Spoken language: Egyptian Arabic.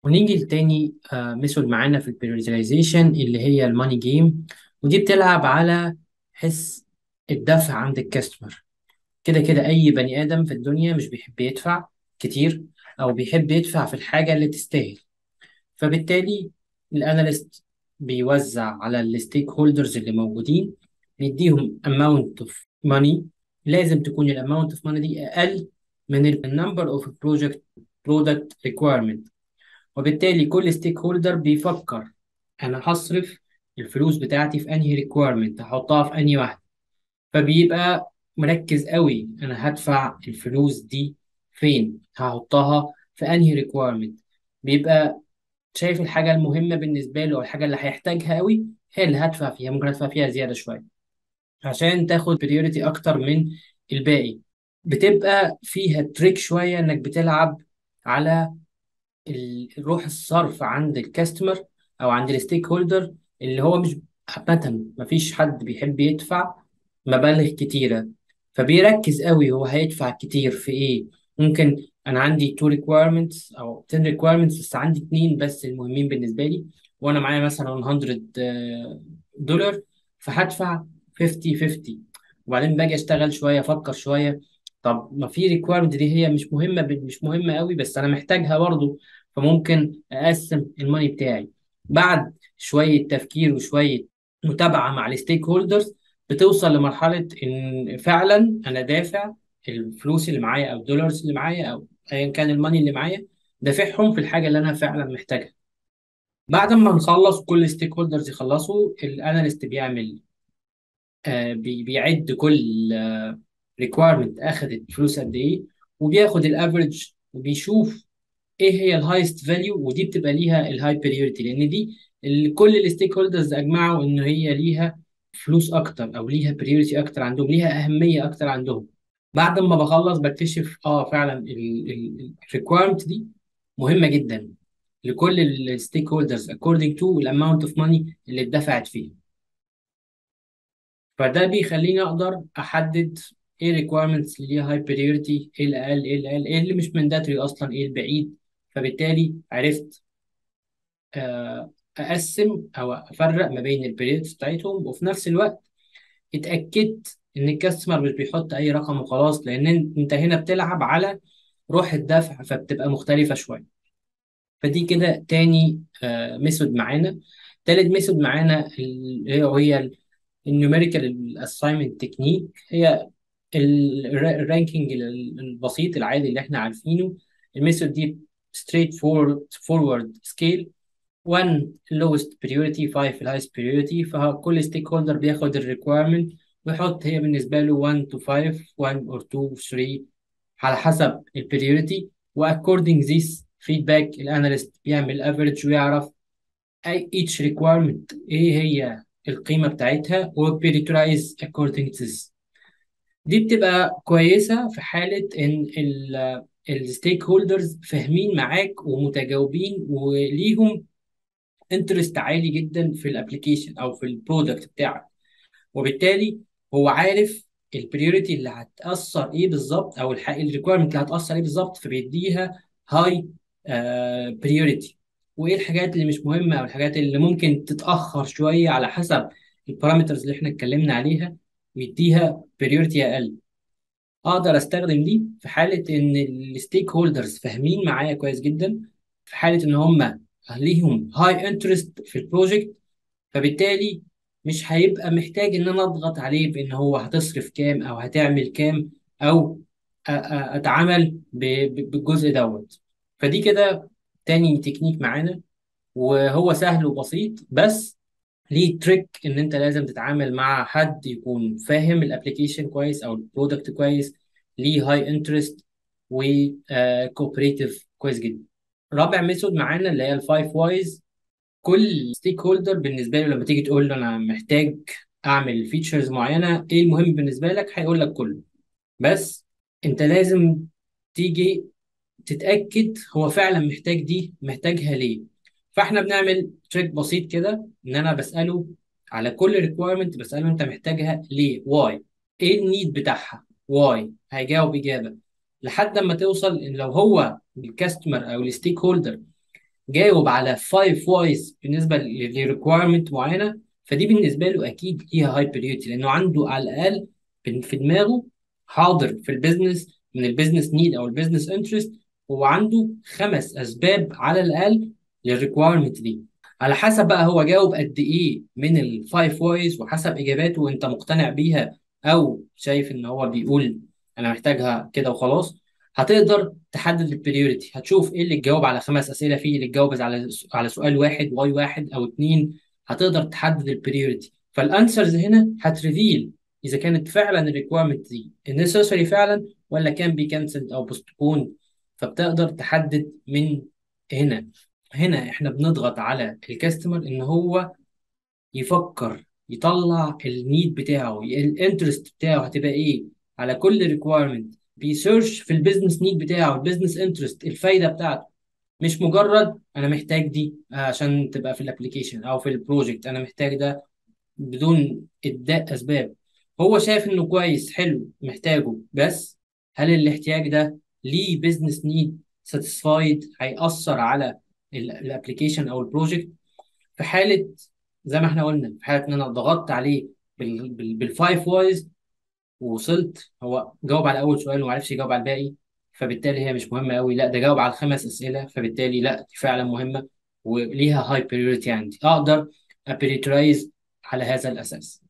ونيجي لتاني ميثود معانا في البريوريتيزيشن اللي هي الماني جيم ودي بتلعب على حس الدفع عند الكاستمر كده كده اي بني ادم في الدنيا مش بيحب يدفع كتير او بيحب يدفع في الحاجه اللي تستاهل فبالتالي الاناليست بيوزع على الستيك هولدرز اللي موجودين بيديهم amount of money لازم تكون الاماونت اوف ماني دي اقل من النمبر اوف بروجكت برودكت ريكويرمنت وبالتالي كل ستيك هولدر بيفكر انا هصرف الفلوس بتاعتي في انهي ريكويرمنت هحطها في انهي واحده فبيبقى مركز قوي انا هدفع الفلوس دي فين هحطها في انهي ريكويرمنت بيبقى شايف الحاجه المهمه بالنسبه له او الحاجه اللي هيحتاجها قوي هي اللي هدفع فيها ممكن ادفع فيها زياده شويه عشان تاخد بريوريتي اكتر من الباقي بتبقى فيها تريك شويه انك بتلعب على ال- روح الصرف عند الكاستمر او عند الستيك هولدر اللي هو مش عامة مفيش حد بيحب يدفع مبالغ كتيرة فبيركز قوي هو هيدفع كتير في ايه ممكن انا عندي تو requirements او 10 requirements بس عندي اتنين بس المهمين بالنسبة لي وانا معايا مثلا 100 آه، دولار فهدفع 50 50 وبعدين باجي اشتغل شوية افكر شوية طب ما في ريكويرمنت دي هي مش مهمة ب- مش مهمة قوي بس انا محتاجها برضه فممكن اقسم الماني بتاعي بعد شويه تفكير وشويه متابعه مع الستيك هولدرز بتوصل لمرحله ان فعلا انا دافع الفلوس اللي معايا او الدولارز اللي معايا او ايا كان الماني اللي معايا دافعهم في الحاجه اللي انا فعلا محتاجها بعد ما نخلص كل ستيك هولدرز يخلصوا الاناليست بيعمل آه بي- بيعد كل ريكويرمنت اخذت فلوس قد ايه وبياخد الافريج وبيشوف ايه هي الهايست فاليو ودي بتبقى ليها الهاي بريورتي لان دي اللي كل الستيك هولدرز اجمعوا ان هي ليها فلوس اكتر او ليها بريورتي اكتر عندهم ليها اهميه اكتر عندهم بعد ما بخلص بكتشف اه فعلا الريكويرمنت دي مهمه جدا لكل الستيك هولدرز according to الاماونت اوف ماني اللي اتدفعت فيه فده بيخليني اقدر احدد ايه الريكويرمنتس اللي ليها هاي بريورتي ايه الاقل ايه الاقل ايه اللي مش مانداتوري اصلا ايه البعيد فبالتالي عرفت آه، اقسم او افرق ما بين البريودز بتاعتهم وفي نفس الوقت اتاكدت ان الكاستمر مش بيحط اي رقم وخلاص لان انت هنا بتلعب على روح الدفع فبتبقى مختلفه شويه فدي كده تاني ميثود معانا تالت ميثود معانا اللي هي وهي النيوميريكال اساينمنت تكنيك هي الرانكينج البسيط العادي اللي احنا عارفينه الميثود دي straight forward forward scale 1 lowest priority 5 highest priority فكل ستيك هولدر بياخد الريكويرمنت ويحط هي بالنسبة له 1 to 5 1 or 2 3 على حسب البريوريتي و according this feedback الاناليست بيعمل average ويعرف أي each requirement ايه هي القيمة بتاعتها و prioritize according to this دي بتبقى كويسة في حالة إن الستيك هولدرز فاهمين معاك ومتجاوبين وليهم انترست عالي جدا في الابلكيشن او في البرودكت بتاعك وبالتالي هو عارف البريوريتي اللي هتأثر ايه بالظبط او الريكويرمنت اللي هتأثر ايه بالظبط فبيديها هاي بريوريتي وايه الحاجات اللي مش مهمة او الحاجات اللي ممكن تتأخر شوية على حسب البارامترز اللي احنا اتكلمنا عليها ويديها بريوريتي اقل اقدر استخدم دي في حاله ان الستيك هولدرز فاهمين معايا كويس جدا في حاله ان هم ليهم هاي انترست في البروجكت فبالتالي مش هيبقى محتاج ان انا اضغط عليه بان هو هتصرف كام او هتعمل كام او أ- أ- اتعامل ب- ب- بالجزء دوت فدي كده تاني تكنيك معانا وهو سهل وبسيط بس ليه تريك ان انت لازم تتعامل مع حد يكون فاهم الابلكيشن كويس او البرودكت كويس ليه هاي انترست وكوبريتيف كويس جدا رابع ميثود معانا اللي هي الفايف وايز كل ستيك هولدر بالنسبه له لما تيجي تقول له انا محتاج اعمل فيتشرز معينه ايه المهم بالنسبه لك هيقول لك كله بس انت لازم تيجي تتاكد هو فعلا محتاج دي محتاجها ليه فاحنا بنعمل تريك بسيط كده ان انا بساله على كل ريكويرمنت بساله انت محتاجها ليه واي ايه النيد بتاعها واي هيجاوب اجابه لحد ما توصل ان لو هو الكاستمر او الستيك هولدر جاوب على 5 وايز بالنسبه لريكويرمنت معينه فدي بالنسبه له اكيد ليها هاي بريورتي لانه عنده على الاقل في دماغه حاضر في البيزنس من البيزنس نيد او البيزنس انترست هو عنده خمس اسباب على الاقل للريكويرمنت دي على حسب بقى هو جاوب قد ايه من الفايف وايز وحسب اجاباته وانت مقتنع بيها او شايف ان هو بيقول انا محتاجها كده وخلاص هتقدر تحدد البريوريتي هتشوف ايه اللي تجاوب على خمس اسئله فيه اللي تجاوب على على سؤال واحد واي واحد او اتنين هتقدر تحدد البريوريتي فالانسرز هنا هتريفيل اذا كانت فعلا الريكويرمنت دي necessary فعلا ولا كان بي كانسلد او بوستبون فبتقدر تحدد من هنا هنا احنا بنضغط على الكاستمر ان هو يفكر يطلع النيد بتاعه الانترست بتاعه هتبقى ايه على كل ريكويرمنت بيسيرش في البيزنس نيد بتاعه البيزنس انترست الفايده بتاعته مش مجرد انا محتاج دي عشان تبقى في الابلكيشن او في البروجكت انا محتاج ده بدون اداء اسباب هو شايف انه كويس حلو محتاجه بس هل الاحتياج ده ليه بيزنس نيد ساتيسفايد هيأثر على الابلكيشن او البروجكت في حاله زي ما احنا قلنا في حاله ان انا ضغطت عليه بالفايف وايز ووصلت هو جاوب على اول سؤال وما عرفش يجاوب على الباقي فبالتالي هي مش مهمه قوي لا ده جاوب على الخمس اسئله فبالتالي لا دي فعلا مهمه وليها هاي بريوريتي عندي اقدر ابريترايز على هذا الاساس